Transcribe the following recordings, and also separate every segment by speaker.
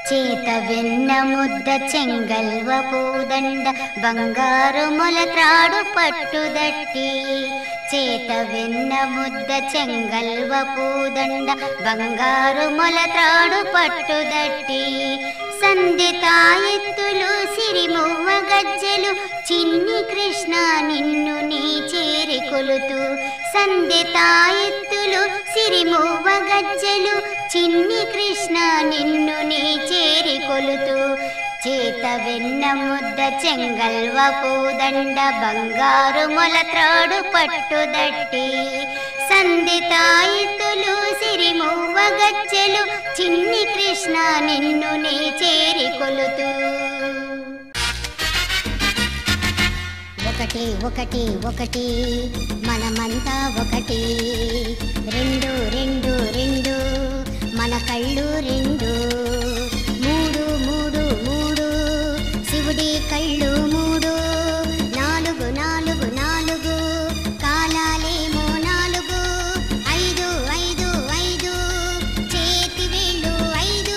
Speaker 1: చేత వెన్న ముద్ద చెంగల్వ పూదండ బంగారు మొలత్రాడు పట్టుదట్టి చేత వెన్న ముద్ద చెంగల్వ పూదండ బంగారు మొలత్రాడు పట్టుదట్టి సంధితాయెత్తులు సిరిమువ్వ గజ్జెలు చిన్ని కృష్ణ నిన్ను నీ చేరి కొలుతూ సంధితాయెత్తులు సిరిమువ్వ గజ్జెలు చిన్ని కృష్ణ నిన్ను నీ చేరి కొలుతూ చేత వెన్న ముద్ద చెంగల్వ పూదండ బంగారు మొలత్రాడు పట్టుదట్టి సంధితాయితులు సిరిమువ్వ గజ్జెలు చిన్ని కృష్ణ నిన్ను నీ చేరి కొలుతూ ఒకటి ఒకటి ఒకటి మనమంతా ఒకటి రెండు రెండు రెండు మన కళ్ళు రెండు మూడు మూడు మూడు శివుడి కళ్ళు మూడు నాలుగు నాలుగు నాలుగు కాలాలేమో నాలుగు ఐదు ఐదు ఐదు చేతి వేళ్ళు ఐదు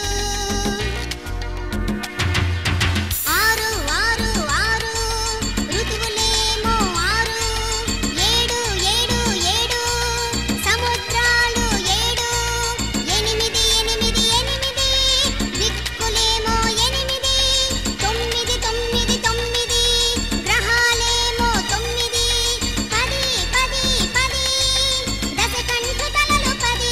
Speaker 1: ఆరు ఆరు ఆరు ఋతువులేమో ఆరు ఏడు ఏడు ఏడు సముద్రాలు ఏడు ఎనిమిది ఎనిమిది ఎనిమిది దిక్కులేమో ఎనిమిది తొమ్మిది తొమ్మిది తొమ్మిది గ్రహాలేమో తొమ్మిది పది పది పది దశకంఠు తలలు పది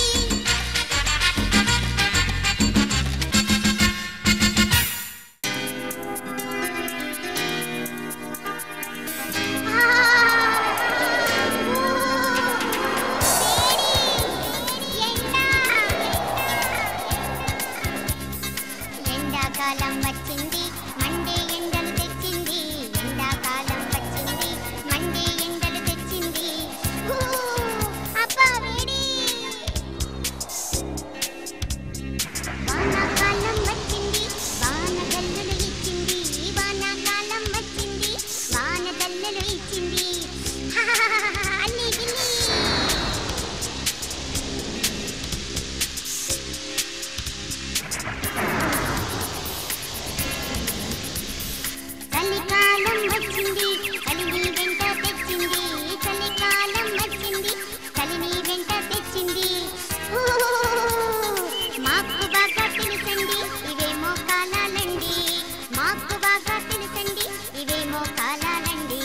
Speaker 1: ఎండాకాలం వచ్చింది మండే ఎండలు తెచ్చింది ఎండాకాలం వచ్చింది మండే ఎండలు తెచ్చింది ఊ, అబ్బా వేడి వానాకాలం వచ్చింది వానగల్లులు ఇచ్చింది వానాకాలం వచ్చింది వానగల్లులు ఇచ్చింది అల్లి గిల్లి చలికాలం వచ్చింది చలిని వెంట తెచ్చింది చలికాలం వచ్చింది చలిని వెంట తెచ్చింది ఊ, మాకు బాగా తెలుసండి ఇవేమో కాలాలండి మాకు బాగా తెలుసండి ఇవేమో కాలాలండి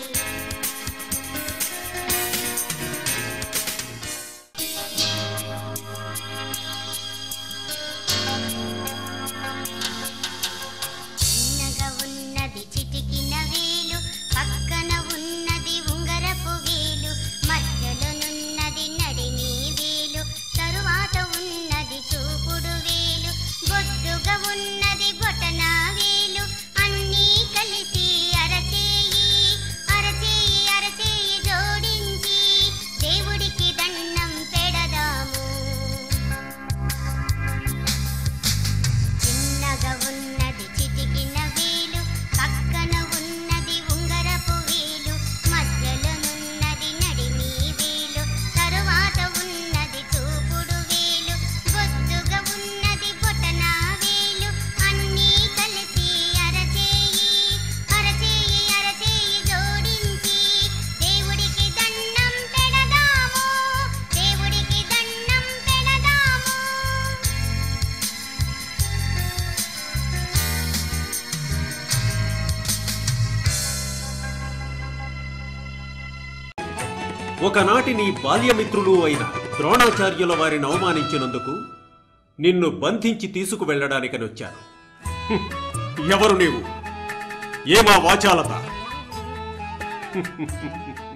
Speaker 1: చిన్నగా ఉన్నది చిటికిన వేలు పక్కన ఉన్నది ఉంగరపు వేలు మధ్యలోనున్నది నడిమి వేలు తరువాత ఉన్నది చూపుడు వేలు బొద్దుగా ఉన్నది బొటన వేలు అన్నీ కలిసి అరచేయి అరచేయి అరచేయి జోడించి దేవుడికి దండం పెడదాము చిన్నగా ఉన్నది చిటికిన వేలు పక్కన ఉన్నది ఉంగరపు వేలు మధ్యలోనున్నది నడిమి వేలు తరువాత ఉన్నది చూపుడు వేలు బొద్దుగా ఉన్నది బొటన వేలు అన్నీ కలిసి అరచేయి అరచేయి అరచేయి జోడించి దేవుడికి దండం పెడదాము దేవుడికి దండం పెడదాము
Speaker 2: ఒకనాటి నీ బాల్యమిత్రులు అయిన ద్రోణాచార్యుల వారిని అవమానించినందుకు నిన్ను బంధించి తీసుకువెళ్ళడానికని వచ్చాను హ్మ్. ఎవరు నీవు ఏమా వాచాలత